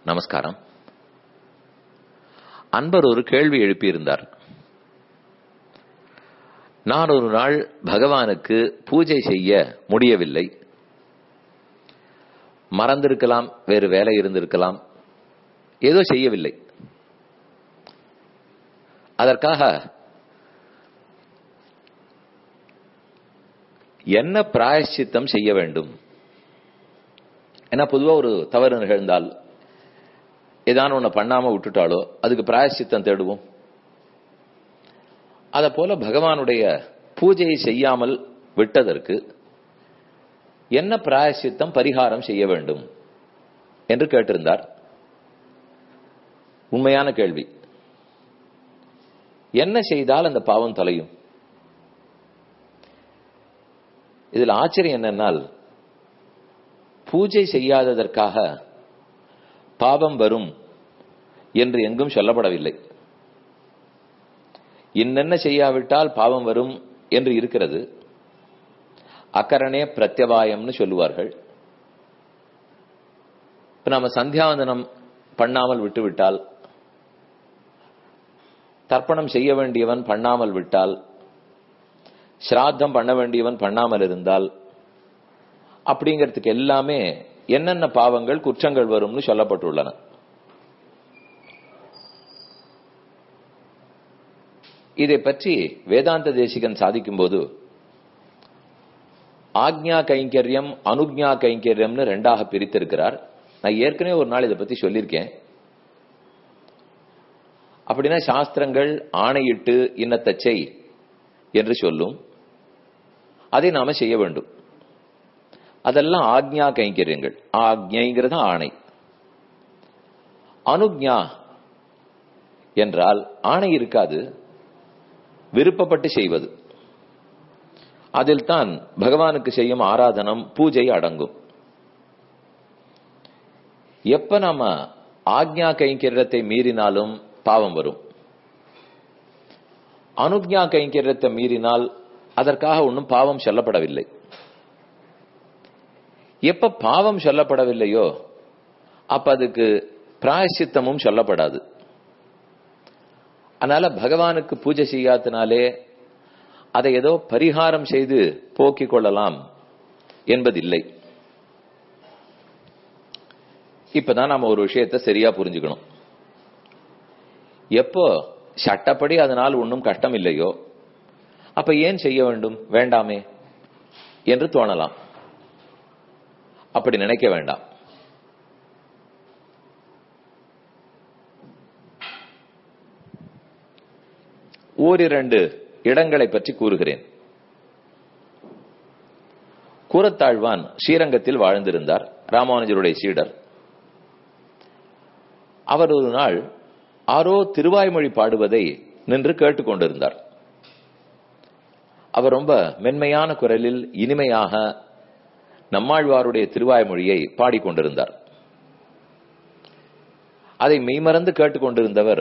நமஸ்காரம் அன்பர் ஒரு கேள்வி எழுப்பியிருந்தார் நான் ஒரு நாள் பகவானுக்கு பூஜை செய்ய முடியவில்லை மறந்திருக்கலாம் வேறு வேலை இருந்திருக்கலாம் ஏதோ செய்யவில்லை அதற்காக என்ன பிராயஷ்சித்தம் செய்ய வேண்டும் ஏன்னா பொதுவா ஒரு தவறு நிகழ்ந்தால் ஏதான ஒண்ணு பண்ணாம விட்டுட்டாலோ அதுக்கு பிராயஷ்சித்தம் தேடுவோம் அத போல பகவானுடைய பூஜையை செய்யாமல் விட்டதற்கு என்ன பிராயசித்தம் பரிகாரம் செய்ய வேண்டும் என்று கேட்டிருந்தார் உண்மையான கேள்வி என்ன செய்தால் அந்த பாவம் தொலையும் இதில் ஆச்சரியம் என்னென்னால் பூஜை செய்யாததற்காக பாவம் வரும் என்று எங்கும் சொல்லப்படவில்லை இன்னென்ன செய்யாவிட்டால் பாவம் வரும் என்று இருக்கிறது அக்கரணே பிரத்யவாயம்னு சொல்லுவார்கள் இப்ப நாம சந்தியாவந்தனம் பண்ணாமல் விட்டுவிட்டால் தர்ப்பணம் செய்ய வேண்டியவன் பண்ணாமல் விட்டால் ஸ்ராத்தம் பண்ண வேண்டியவன் பண்ணாமல் இருந்தால் அப்படிங்கிறதுக்கு எல்லாமே என்னென்ன பாவங்கள் குற்றங்கள் வரும்னு சொல்லப்பட்டுள்ளன இதை பற்றி வேதாந்த தேசிகன் சாதிக்கும் போது ஆக்ஞா கைங்கரியம் அனுக்ஞா கைங்கரியம்னு ரெண்டாக பிரித்திருக்கிறார் நான் ஏற்கனவே ஒரு நாள் இதை பத்தி சொல்லியிருக்கேன் அப்படின்னா சாஸ்திரங்கள் ஆணையிட்டு இன்னத்தை செய் என்று சொல்லும் அதை நாம செய்ய வேண்டும் அதெல்லாம் ஆக்ஞா கைங்கரியங்கள் ஆக்ஞைங்கிறது ஆணை அனுக்ஞா என்றால் ஆணை இருக்காது விருப்பப்பட்டு செய்வது அதில் தான் பகவானுக்கு செய்யும் ஆராதனம் பூஜை அடங்கும் எப்ப நாம ஆக்ஞா கைங்கரியத்தை மீறினாலும் பாவம் வரும் அனுக்ஞா கைங்கரியத்தை மீறினால் அதற்காக ஒன்றும் பாவம் சொல்லப்படவில்லை எப்ப பாவம் சொல்லப்படவில்லையோ அப்ப அதுக்கு பிராயசித்தமும் சொல்லப்படாது அதனால பகவானுக்கு பூஜை செய்யாதனாலே அதை ஏதோ பரிகாரம் செய்து போக்கிக் கொள்ளலாம் என்பதில்லை இப்பதான் நாம ஒரு விஷயத்தை சரியா புரிஞ்சுக்கணும் எப்போ சட்டப்படி அதனால் ஒன்றும் கஷ்டம் இல்லையோ அப்ப ஏன் செய்ய வேண்டும் வேண்டாமே என்று தோணலாம் அப்படி நினைக்க வேண்டாம் ஓரிரண்டு இடங்களை பற்றி கூறுகிறேன் கூரத்தாழ்வான் ஸ்ரீரங்கத்தில் வாழ்ந்திருந்தார் ராமானுஜருடைய சீடர் அவர் ஒரு நாள் ஆரோ திருவாய்மொழி பாடுவதை நின்று கேட்டுக்கொண்டிருந்தார் அவர் ரொம்ப மென்மையான குரலில் இனிமையாக நம்மாழ்வாருடைய திருவாய்மொழியை பாடிக்கொண்டிருந்தார் அதை மெய்மறந்து கேட்டுக்கொண்டிருந்தவர்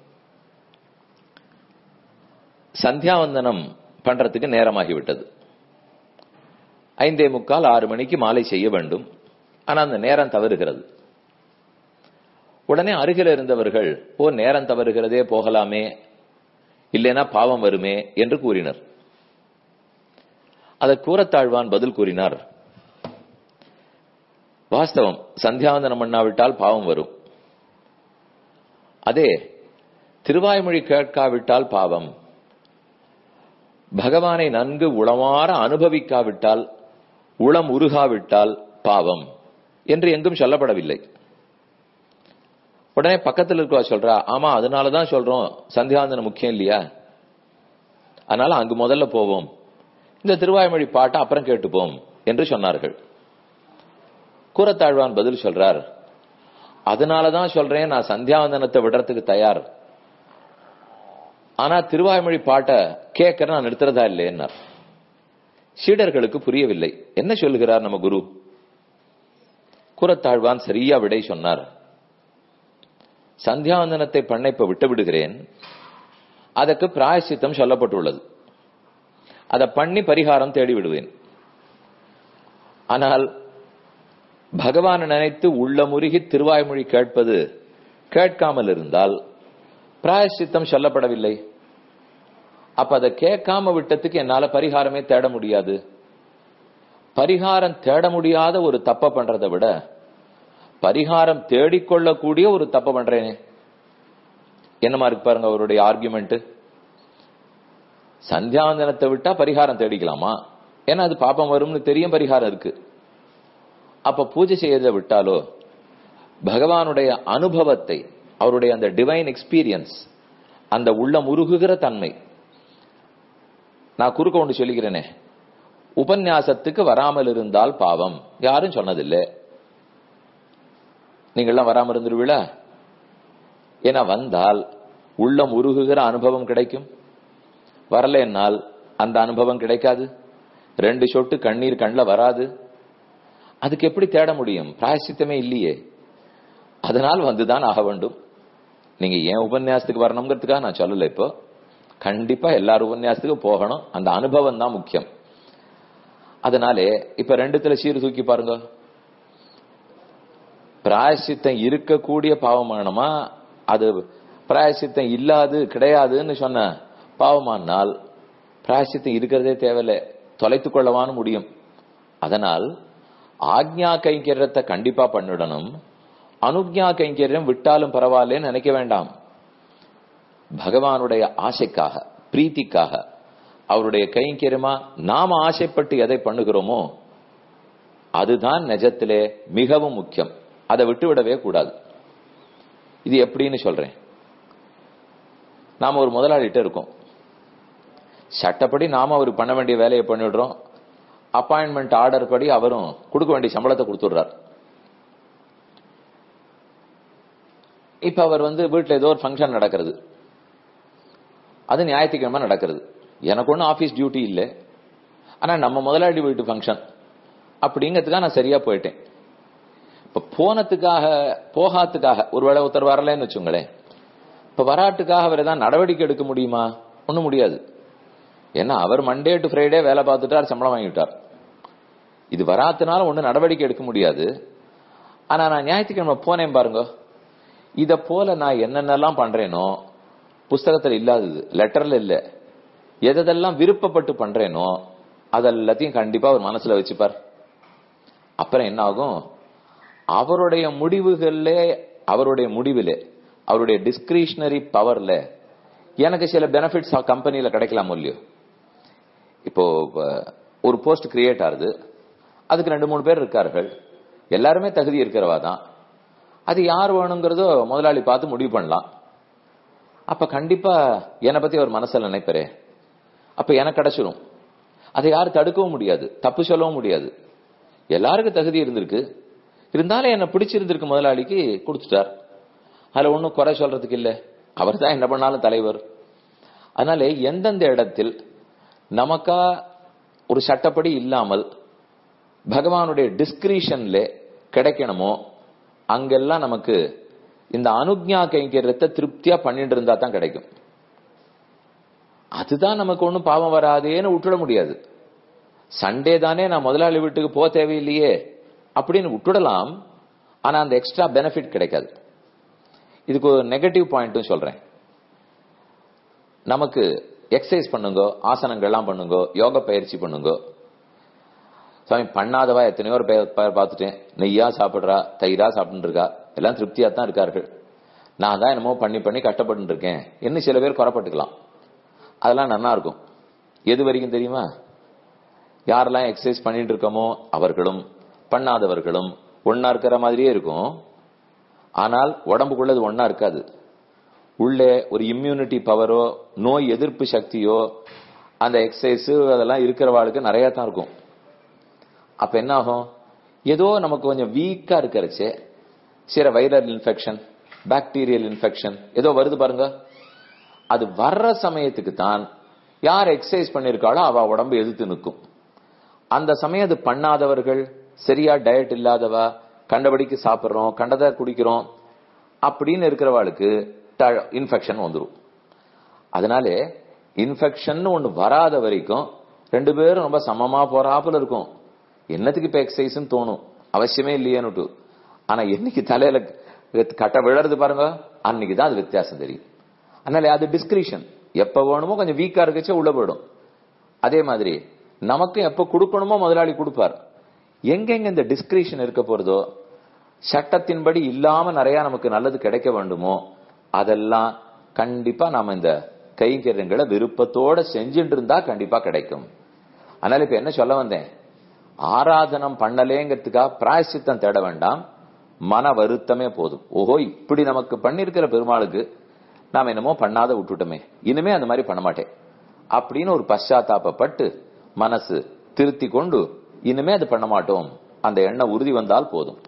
சந்தியாவந்தனம் பண்றதுக்கு நேரமாகிவிட்டது ஐந்தே முக்கால் ஆறு மணிக்கு மாலை செய்ய வேண்டும் ஆனா அந்த நேரம் தவறுகிறது உடனே அருகில் இருந்தவர்கள் ஓ நேரம் தவறுகிறதே போகலாமே இல்லைனா பாவம் வருமே என்று கூறினர் அதை கூறத்தாழ்வான் பதில் கூறினார் வாஸ்தவம் சந்தியாவந்தனம் பண்ணாவிட்டால் பாவம் வரும் அதே திருவாய்மொழி கேட்காவிட்டால் பாவம் பகவானை நன்கு உளமாற அனுபவிக்காவிட்டால் உளம் உருகாவிட்டால் பாவம் என்று எங்கும் சொல்லப்படவில்லை உடனே பக்கத்தில் இருக்கவா சொல்றா ஆமா அதனாலதான் சொல்றோம் சந்தியாவந்தனம் முக்கியம் இல்லையா அதனால அங்கு முதல்ல போவோம் இந்த திருவாய்மொழி பாட்டை அப்புறம் கேட்டுப்போம் என்று சொன்னார்கள் கூறத்தாழ்வான் பதில் சொல்றார் அதனாலதான் சொல்றேன் நான் சந்தியாவந்தனத்தை விடுறதுக்கு தயார் ஆனா திருவாய்மொழி பாட்டை கேட்கற நான் நிறுத்துறதா இல்லைன்னார் சீடர்களுக்கு புரியவில்லை என்ன சொல்லுகிறார் நம்ம குரு கூறத்தாழ்வான் சரியா விடை சொன்னார் சந்தியாவந்தனத்தை பண்ண இப்ப விட்டு விடுகிறேன் அதற்கு பிராயசித்தம் சொல்லப்பட்டுள்ளது அதை பண்ணி பரிகாரம் தேடி விடுவேன் ஆனால் பகவான் நினைத்து உள்ள முருகி திருவாய்மொழி கேட்பது கேட்காமல் இருந்தால் பிராயசித்தம் சொல்லப்படவில்லை அப்ப அதை கேட்காம விட்டதுக்கு என்னால பரிகாரமே தேட முடியாது பரிகாரம் தேட முடியாத ஒரு தப்ப பண்றதை விட பரிகாரம் தேடிக்கொள்ளக்கூடிய ஒரு தப்ப பண்றேனே என்னமா இருக்கு பாருங்க அவருடைய ஆர்குமெண்ட் சந்தியாவந்தனத்தை விட்டா பரிகாரம் தேடிக்கலாமா ஏன்னா அது பாப்பம் வரும்னு தெரியும் பரிகாரம் இருக்கு அப்ப பூஜை செய்யறதை விட்டாலோ பகவானுடைய அனுபவத்தை அவருடைய அந்த டிவைன் எக்ஸ்பீரியன்ஸ் அந்த உள்ள முருகுகிற தன்மை நான் குறுக்க ஒன்று சொல்லிக்கிறேனே உபன்யாசத்துக்கு வராமல் இருந்தால் பாவம் யாரும் சொன்னதில்லை நீங்கள்லாம் வராமல் இருந்துருவீளா ஏன்னா வந்தால் உள்ளம் உருகுகிற அனுபவம் கிடைக்கும் வரலன்னால் அந்த அனுபவம் கிடைக்காது ரெண்டு சொட்டு கண்ணீர் கண்ணில் வராது அதுக்கு எப்படி தேட முடியும் பிராயசித்தமே இல்லையே அதனால் வந்துதான் ஆக வேண்டும் நீங்க ஏன் உபன்யாசத்துக்கு வரணுங்கிறதுக்காக நான் சொல்லல இப்போ கண்டிப்பா எல்லாரும் உபன்யாசத்துக்கும் போகணும் அந்த அனுபவம் தான் முக்கியம் அதனாலே இப்ப ரெண்டுத்துல சீர் தூக்கி பாருங்க பிராயசித்தம் இருக்கக்கூடிய பாவமானமா அது பிராயசித்தம் இல்லாது கிடையாதுன்னு சொன்ன பாவமானால் பிராயசித்தம் இருக்கிறதே தேவையில்லை தொலைத்து கொள்ளவான்னு முடியும் அதனால் ஆக்ஞா கைங்கரியத்தை கண்டிப்பா பண்ணிடணும் அனுக்ஞா கைங்கரியம் விட்டாலும் பரவாயில்லன்னு நினைக்க வேண்டாம் பகவானுடைய ஆசைக்காக பிரீத்திக்காக அவருடைய கைங்கரியமா நாம ஆசைப்பட்டு எதை பண்ணுகிறோமோ அதுதான் நிஜத்திலே மிகவும் முக்கியம் அதை விட்டுவிடவே கூடாது இது எப்படின்னு சொல்றேன் நாம ஒரு முதலாளிகிட்ட இருக்கோம் சட்டப்படி நாம அவருக்கு பண்ண வேண்டிய வேலையை பண்ணிடுறோம் அப்பாயின்மெண்ட் ஆர்டர் படி அவரும் கொடுக்க வேண்டிய சம்பளத்தை கொடுத்துடுறார் இப்ப அவர் வந்து வீட்டுல ஏதோ ஒரு ஃபங்க்ஷன் நடக்கிறது அது ஞாயிற்றுக்கிழமை நடக்கிறது எனக்கு ஒன்றும் ஆபீஸ் டியூட்டி இல்லை ஆனா நம்ம முதலாளி வீட்டு ஃபங்க்ஷன் அப்படிங்கிறதுக்காக நான் சரியா போயிட்டேன் இப்ப போனதுக்காக போகாத்துக்காக ஒருவேளை ஒருத்தர் வரலன்னு வச்சுங்களேன் இப்ப வராட்டுக்காக அவர் ஏதாவது நடவடிக்கை எடுக்க முடியுமா ஒன்றும் முடியாது ஏன்னா அவர் மண்டே டு ஃப்ரைடே வேலை பார்த்துட்டார் சம்பளம் வாங்கிட்டார் இது வராத்தினால ஒன்றும் நடவடிக்கை எடுக்க முடியாது ஆனா நான் ஞாயிற்றுக்கிழமை போனேன் பாருங்க இத போல நான் என்னென்னலாம் பண்றேனோ புஸ்தகத்துல இல்லாதது லெட்டர்ல இல்ல எதெல்லாம் விருப்பப்பட்டு பண்றேனோ அதெல்லாத்தையும் கண்டிப்பா அவர் மனசுல வச்சுப்பார் அப்புறம் என்ன ஆகும் அவருடைய முடிவுகள்ல அவருடைய முடிவிலே அவருடைய டிஸ்கிரிஷனரி பவர்ல எனக்கு சில பெனிஃபிட்ஸ் கம்பெனியில கிடைக்கலாம் இல்லையோ இப்போ ஒரு போஸ்ட் கிரியேட் ஆகுது அதுக்கு ரெண்டு மூணு பேர் இருக்கார்கள் எல்லாருமே தகுதி இருக்கிறவா தான் அது யார் வேணுங்கிறதோ முதலாளி பார்த்து முடிவு பண்ணலாம் அப்ப கண்டிப்பா என்னை பத்தி அவர் மனசுல நினைப்பாரே அப்ப எனக்கு கிடைச்சிடும் அதை யாரும் தடுக்கவும் முடியாது தப்பு சொல்லவும் முடியாது எல்லாருக்கும் தகுதி இருந்திருக்கு இருந்தாலும் என்ன பிடிச்சிருந்திருக்கு முதலாளிக்கு கொடுத்துட்டார் அதுல ஒன்றும் குறை சொல்றதுக்கு இல்லை அவர் தான் என்ன பண்ணாலும் தலைவர் அதனால எந்தெந்த இடத்தில் நமக்கா ஒரு சட்டப்படி இல்லாமல் பகவானுடைய டிஸ்கிரிஷன்ல கிடைக்கணுமோ அங்கெல்லாம் நமக்கு இந்த அனுக்ஞா கைங்கிறத திருப்தியா பண்ணிட்டு இருந்தா தான் கிடைக்கும் அதுதான் நமக்கு ஒன்றும் பாவம் வராதேன்னு விட்டுட முடியாது சண்டே தானே நான் முதலாளி வீட்டுக்கு போக தேவையில்லையே அப்படின்னு விட்டுடலாம் ஆனா அந்த எக்ஸ்ட்ரா பெனிஃபிட் கிடைக்காது இதுக்கு ஒரு நெகட்டிவ் பாயிண்ட்டும் சொல்றேன் நமக்கு எக்ஸசைஸ் பண்ணுங்க ஆசனங்கள்லாம் பண்ணுங்க யோக பயிற்சி பண்ணுங்க சுவாமி பண்ணாதவா எத்தனையோ பேர் பார்த்துட்டேன் நெய்யா சாப்பிடுறா தயிரா சாப்பிட்டு இருக்கா எல்லாம் திருப்தியா தான் இருக்கார்கள் நான் தான் என்னமோ பண்ணி பண்ணி கஷ்டப்பட்டு இருக்கேன் இன்னும் சில பேர் குறப்பட்டுக்கலாம் அதெல்லாம் நல்லா இருக்கும் எது வரைக்கும் தெரியுமா யாரெல்லாம் எக்ஸசைஸ் பண்ணிட்டு இருக்கோமோ அவர்களும் பண்ணாதவர்களும் ஒன்னா இருக்கிற மாதிரியே இருக்கும் ஆனால் உடம்புக்குள்ளது ஒன்னா இருக்காது உள்ளே ஒரு இம்யூனிட்டி பவரோ நோய் எதிர்ப்பு சக்தியோ அந்த எக்ஸசைஸ் அதெல்லாம் இருக்கிறவாளுக்கு நிறைய தான் இருக்கும் அப்ப என்ன ஆகும் ஏதோ நமக்கு கொஞ்சம் வீக்கா இருக்கிறச்சே சில வைரல் இன்ஃபெக்ஷன் பாக்டீரியல் இன்ஃபெக்ஷன் ஏதோ வருது பாருங்க அது வர்ற சமயத்துக்கு தான் யார் எக்ஸசைஸ் பண்ணிருக்காளோ அவ உடம்பு எதிர்த்து நிற்கும் அந்த சமயம் அது பண்ணாதவர்கள் சரியா டயட் இல்லாதவா கண்டபடிக்கு சாப்பிடுறோம் கண்டதை குடிக்கிறோம் அப்படின்னு இருக்கிறவாளுக்கு இன்ஃபெக்ஷன் வந்துடும் அதனால இன்ஃபெக்ஷன் ஒண்ணு வராத வரைக்கும் ரெண்டு பேரும் ரொம்ப சமமா போறாப்புல இருக்கும் என்னத்துக்கு இப்ப எக்ஸசைஸ் தோணும் அவசியமே இல்லையேன்னுட்டு ஆனா என்னைக்கு தலையில கட்ட விழறது பாருங்க அன்னைக்கு தான் அது வித்தியாசம் தெரியும் அதனால அது டிஸ்கிரிஷன் எப்ப வேணுமோ கொஞ்சம் வீக்கா இருக்கச்சே உள்ள போயிடும் அதே மாதிரி நமக்கும் எப்ப கொடுக்கணுமோ முதலாளி கொடுப்பார் எங்கெங்க இந்த டிஸ்கிரிஷன் இருக்க போறதோ சட்டத்தின்படி இல்லாம நிறைய நமக்கு நல்லது கிடைக்க வேண்டுமோ அதெல்லாம் கண்டிப்பா நாம இந்த கைங்கரியங்களை விருப்பத்தோட செஞ்சுட்டு இருந்தா கண்டிப்பா கிடைக்கும் அதனால இப்ப என்ன சொல்ல வந்தேன் ஆராதனம் பண்ணலேங்கிறதுக்காக பிராயசித்தம் தேட வேண்டாம் மன வருத்தமே போதும் ஓஹோ இப்படி நமக்கு பண்ணிருக்கிற பெருமாளுக்கு நாம என்னமோ பண்ணாத விட்டுட்டோமே இனிமே அந்த மாதிரி பண்ண மாட்டேன் அப்படின்னு ஒரு பశ్చాத்தாபப்பட்டு மனசு திருத்தி கொண்டு இனிமே அது பண்ண மாட்டோம் அந்த எண்ணம் உறுதி வந்தால் போதும்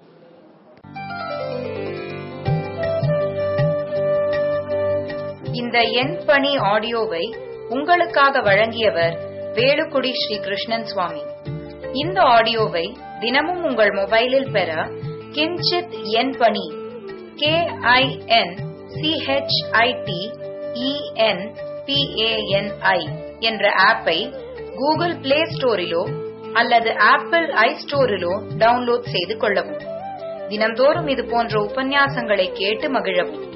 இந்த எண் பணி ஆடியோவை உங்களுக்காக வழங்கியவர் வேலுக்குடி ஸ்ரீ கிருஷ்ணன் சுவாமி இந்த ஆடியோவை தினமும் உங்கள் மொபைலில் பெற கிஞ்சித் எண் பணி கே ஐ என் சிஹெச்ஐடி இஎன் பிஏஎன்ஐ என்ற ஆப்பை கூகுள் பிளே ஸ்டோரிலோ அல்லது ஆப்பிள் ஐ ஸ்டோரிலோ டவுன்லோட் செய்து கொள்ளவும் தினந்தோறும் இது போன்ற உபன்யாசங்களை கேட்டு மகிழவும்